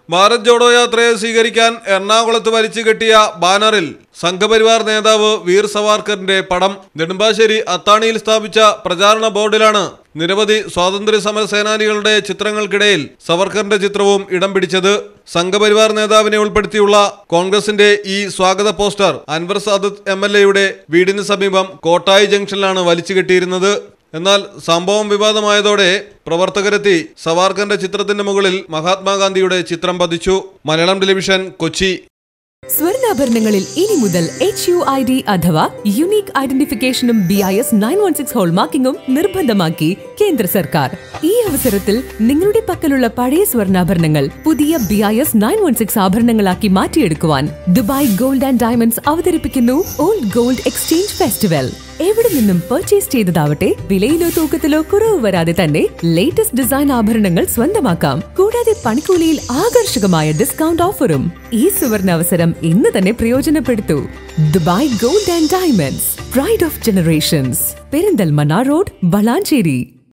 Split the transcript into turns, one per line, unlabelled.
ഭാരത് ജോഡോ യാത്രയെ സ്വീകരിക്കാൻ എറണാകുളത്ത് വലിച്ചു കെട്ടിയ ബാനറിൽ സംഘപരിവാർ നേതാവ് വീർ സവാർക്കറിന്റെ പടം നെടുമ്പാശ്ശേരി അത്താണിയിൽ സ്ഥാപിച്ച പ്രചാരണ ബോർഡിലാണ് നിരവധി സ്വാതന്ത്ര്യ സമര സേനാനികളുടെ ചിത്രങ്ങൾക്കിടയിൽ സവർക്കറിന്റെ ചിത്രവും ഇടം പിടിച്ചത് സംഘപരിവാർ നേതാവിനെ ഉൾപ്പെടുത്തിയുള്ള കോൺഗ്രസിന്റെ ഈ സ്വാഗത poster Anvar Sadath M L എയുടെ വീടിന് സമീപം കോട്ടായി ജംഗ്ഷനിലാണ് വലിച്ചു കെട്ടിയിരുന്നത് എന്നാൽ സംഭവം വിവാദമായതോടെ പ്രവർത്തകരെത്തി സവാർക്കറിന്റെ ചിത്രത്തിന്റെ മുകളിൽ മഹാത്മാഗാന്ധിയുടെ ചിത്രം പതിച്ചു മലയാളം ടെലിവിഷൻ കൊച്ചി
സ്വർണ്ണാഭരണങ്ങളിൽ ഇനി മുതൽ എച്ച് യു ഐ ഡി അഥവാ യുണീക് ഐഡന്റിഫിക്കേഷനും B I S nine one six ഹോൾമാർക്കിംഗും നിർബന്ധമാക്കി കേന്ദ്ര സർക്കാർ ഈ അവസരത്തിൽ നിങ്ങളുടെ പക്കലുള്ള പഴയ സ്വർണ്ണാഭരണങ്ങൾ പുതിയ B I S nine one six ആഭരണങ്ങളാക്കി മാറ്റിയെടുക്കുവാൻ ദുബായ് ഗോൾഡ് ആൻഡ് ഡയമണ്ട്സ് അവതരിപ്പിക്കുന്നു ഓൾഡ് ഗോൾഡ് എക്സ്ചേഞ്ച് ഫെസ്റ്റിവൽ എവിടെ നിന്നും പർച്ചേസ് ചെയ്തതാവട്ടെ വിലയിലോ തൂക്കത്തിലോ കുറവ് വരാതെ തന്നെ ലേറ്റസ്റ്റ് ഡിസൈൻ ആഭരണങ്ങൾ സ്വന്തമാക്കാം കൂടാതെ പണിക്കൂലിയിൽ ആകർഷകമായ ഡിസ്കൗണ്ട് ഓഫറും ഈ സുവർണ അവസരം ഇന്ന് തന്നെ പ്രയോജനപ്പെടുത്തൂ Dubai gold and diamonds pride of generations Perinthalmanna road Valanchery